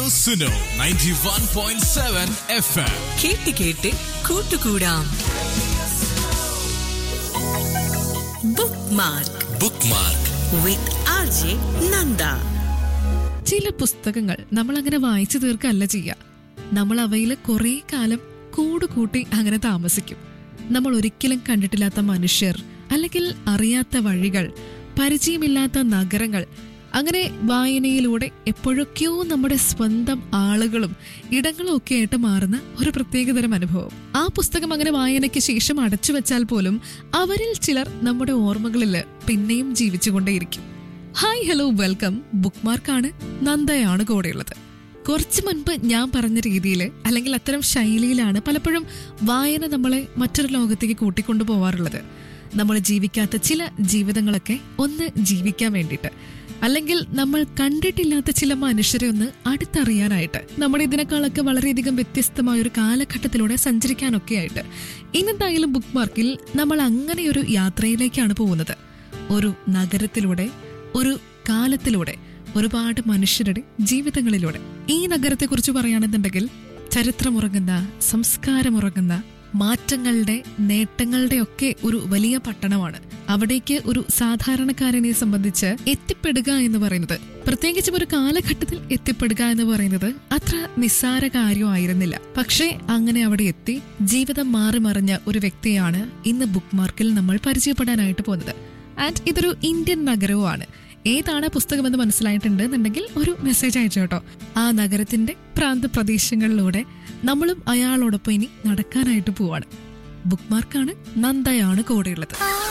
Suno ninety one point seven F M കേട്ട് കേട്ട് കൂട്ടുകൂടാം bookmark bookmark with R J Nanda ചില പുസ്തകങ്ങൾ നമ്മൾ അങ്ങനെ വായിച്ചു തീർക്കല്ല ചെയ്യുക നമ്മൾ അവയിൽ കുറേ കാലം കൂടുകൂട്ടി അങ്ങനെ താമസിക്കും നമ്മൾ ഒരിക്കലും കണ്ടിട്ടില്ലാത്ത മനുഷ്യർ അല്ലെങ്കിൽ അറിയാത്ത വഴികൾ പരിചയമില്ലാത്ത നഗരങ്ങൾ അങ്ങനെ വായനയിലൂടെ എപ്പോഴൊക്കെയോ നമ്മുടെ സ്വന്തം ആളുകളും ഇടങ്ങളും ഒക്കെ ആയിട്ട് മാറുന്ന ഒരു പ്രത്യേകതരം അനുഭവം ആ പുസ്തകം അങ്ങനെ വായനയ്ക്ക് ശേഷം അടച്ചു വെച്ചാൽ പോലും അവരിൽ ചിലർ നമ്മുടെ ഓർമ്മകളിൽ പിന്നെയും ജീവിച്ചുകൊണ്ടേയിരിക്കും ഹായ് ഹലോ വെൽക്കം ബുക്ക് മാർക്കാണ് നന്ദയാണ് കൂടെയുള്ളത് കുറച്ച് മുൻപ് ഞാൻ പറഞ്ഞ രീതിയിൽ അല്ലെങ്കിൽ അത്തരം ശൈലിയിലാണ് പലപ്പോഴും വായന നമ്മളെ മറ്റൊരു ലോകത്തേക്ക് കൂട്ടിക്കൊണ്ടു പോവാറുള്ളത് നമ്മൾ ജീവിക്കാത്ത ചില ജീവിതങ്ങളൊക്കെ ഒന്ന് ജീവിക്കാൻ വേണ്ടിയിട്ട് അല്ലെങ്കിൽ നമ്മൾ കണ്ടിട്ടില്ലാത്ത ചില മനുഷ്യരെ ഒന്ന് അടുത്തറിയാനായിട്ട് നമ്മുടെ ഇതിനേക്കാളൊക്കെ വളരെയധികം വ്യത്യസ്തമായ ഒരു കാലഘട്ടത്തിലൂടെ സഞ്ചരിക്കാനൊക്കെ ആയിട്ട് ഇന്നെന്തായാലും ബുക്ക് മാർക്കിൽ നമ്മൾ അങ്ങനെ ഒരു യാത്രയിലേക്കാണ് പോകുന്നത് ഒരു നഗരത്തിലൂടെ ഒരു കാലത്തിലൂടെ ഒരുപാട് മനുഷ്യരുടെ ജീവിതങ്ങളിലൂടെ ഈ നഗരത്തെക്കുറിച്ച് പറയുകയാണെന്നുണ്ടെങ്കിൽ ചരിത്രമുറങ്ങുന്ന സംസ്കാരമുറങ്ങുന്ന മാറ്റങ്ങളുടെ നേട്ടങ്ങളുടെ ഒക്കെ ഒരു വലിയ പട്ടണമാണ് അവിടേക്ക് ഒരു സാധാരണക്കാരനെ സംബന്ധിച്ച് എത്തിപ്പെടുക എന്ന് പറയുന്നത് പ്രത്യേകിച്ചും ഒരു കാലഘട്ടത്തിൽ എത്തിപ്പെടുക എന്ന് പറയുന്നത് അത്ര നിസ്സാര കാര്യമായിരുന്നില്ല പക്ഷേ അങ്ങനെ അവിടെ എത്തി ജീവിതം മാറി മറിഞ്ഞ ഒരു വ്യക്തിയാണ് ഇന്ന് ബുക്ക് മാർക്കിൽ നമ്മൾ പരിചയപ്പെടാനായിട്ട് പോകുന്നത് ആൻഡ് ഇതൊരു ഇന്ത്യൻ നഗരവുമാണ് ഏതാണ് പുസ്തകമെന്ന് മനസ്സിലായിട്ടുണ്ട് എന്നുണ്ടെങ്കിൽ ഒരു മെസ്സേജ് അയച്ചു കേട്ടോ ആ നഗരത്തിന്റെ പ്രാന്തപ്രദേശങ്ങളിലൂടെ നമ്മളും അയാളോടൊപ്പം ഇനി നടക്കാനായിട്ട് പോവാണ് ബുക്ക് മാർക്കാണ് നന്ദയാണ് കൂടെയുള്ളത്